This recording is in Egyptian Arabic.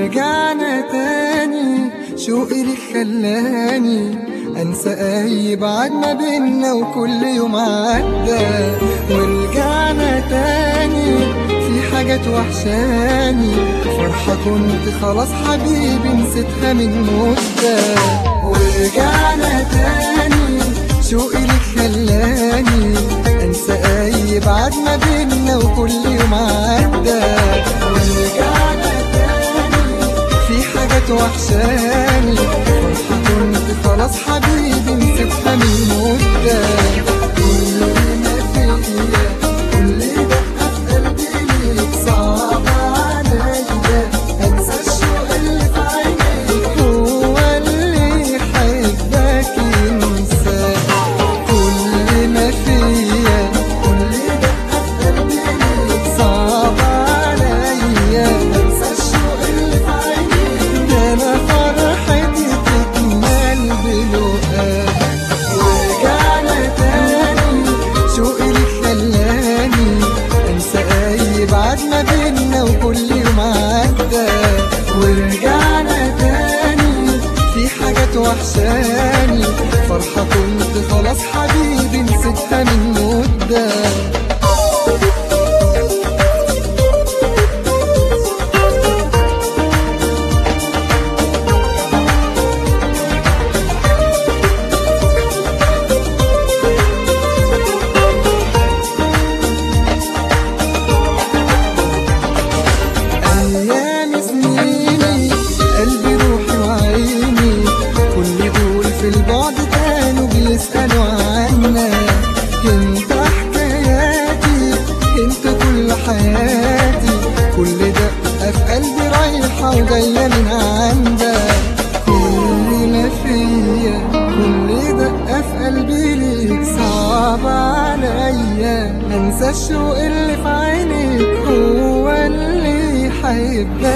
ورجعنا تاني شوقي لك خلاني انسى اي بعد ما بينا وكل يوم عدى ورجعنا تاني في حاجات وحشاني فرحة كنت خلاص حبيبي نسيتها من مدة ورجعنا تاني شوقي لك خلاني انسى اي بعد ما بينا وكل يوم عدى ورجعنا تاني في حاجات وحشاني فرحة كنت خلاص حبيبي نسيتها من مدة كل ما فيا كل دقة في قلبي ليك صعب عليا انسى الشوق اللي في عينيك هو اللي يحبك ينساك كل ما فيا كل دقة في قلبي ليك صعب عليا انسى الشوق اللي في عينيك ده انا فرحتي تكمل بلقاك ورجعنا تاني شوقي لك خلاني انسى اي بعد ما بينا وكل يوم عدى ورجعنا تاني في حاجات وحشاني فرحة كنت خلاص حبيبي نسيتها من مدة أيام سنيني قلبي روحي وعيني كل دول في البعد كانوا بيسألوا عنا انت حكاياتي انت كل حياتي كل دقة في قلبي رايحة وجاية من عندك كل ما فيا كل دقة في قلبي ليك صعب عليا انسى الشوق اللي في عينيك هو اللي يحبك